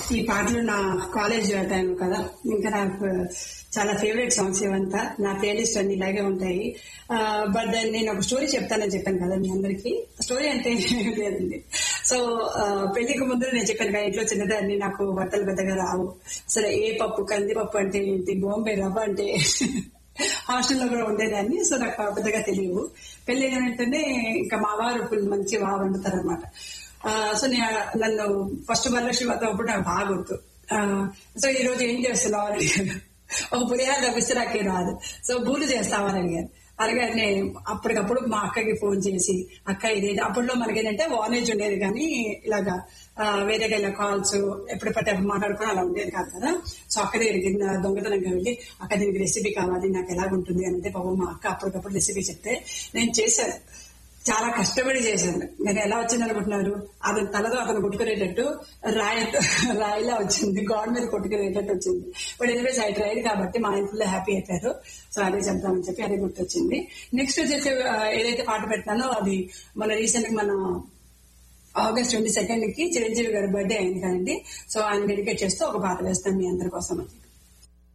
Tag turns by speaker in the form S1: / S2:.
S1: ఈ పాటలు నా కాలేజ్ టైం కదా ఇంకా నాకు చాలా ఫేవరెట్ సాంగ్స్ ఇవంతా నా ప్లేలిస్ట్ అన్ని ఇలాగే ఉంటాయి బట్ దెన్ నేను ఒక స్టోరీ చెప్తానని చెప్పాను కదా మీ అందరికి స్టోరీ అంటే ఏం లేదండి సో పెళ్లికి ముందు నేను చెప్పాను కదా ఇంట్లో చిన్నదాన్ని నాకు బట్టలు పెద్దగా రావు సరే ఏ పప్పు కందిపప్పు అంటే ఏంటి బాంబే రవ్వ అంటే హాస్టల్లో కూడా ఉండేదాన్ని సో నాకు పెద్దగా తెలియవు పెళ్ళైన వెంటనే ఇంకా మా వారు ఫుల్ మంచి బాగా వండుతారు అనమాట సో నేను నన్ను ఫస్ట్ వరలక్ష్మి వ్రతం అప్పుడు నాకు బాగా గుర్తు ఆ, సో ఈ రోజు ఏం చేస్తున్నావు అని అడిగాడు ఒక పులిహార తప్పిస్తే నాకే రాదు సో బూలు చేస్తామని అడిగాను అడగానే అప్పటికప్పుడు మా అక్కకి ఫోన్ చేసి అక్క ఇది అప్పట్లో మనకేంటంటే వానేజ్ ఉండేది కానీ ఇలాగా ఆ, వేరేగా ఇలా కాల్స్ ఎప్పుడు పట్టే అప్పుడు మాట్లాడుకుని అలా ఉండేది కాదు కదా సో అక్క దగ్గరికి నా దొంగతనంగా వెళ్ళి అక్క దీనికి రెసిపీ కావాలి నాకు ఎలాగుంటుంది అని అంటే పాపం మా అక్క అప్పటికప్పుడు రెసిపీ చెప్తే నేను చేశాను చాలా కష్టపడి చేశాను నేను ఎలా వచ్చింది అనుకుంటున్నారు అతని తలతో అతను కొట్టుకునేటట్టు రాయి రాయిలా వచ్చింది గాడ్ మీద కొట్టుకునేటట్టు వచ్చింది బట్ ఎనివేస్ ఐ ట్రైడ్ కాబట్టి మా ఇంట్లో హ్యాపీ అయిపోయారు సో అదే చెప్తామని చెప్పి అదే గుర్తొచ్చింది నెక్స్ట్ వచ్చేసి ఆ, ఏదైతే పాట పెట్టినానో అది మన రీసెంట్ మన ఆగస్ట్ ట్వంటీ సెకండ్ కి చిరంజీవి గారి బర్త్డే అయింది కదండి సో ఆయన డెడికేట్ చేస్తూ ఒక పాట వేస్తాను మీ అందరి కోసం అని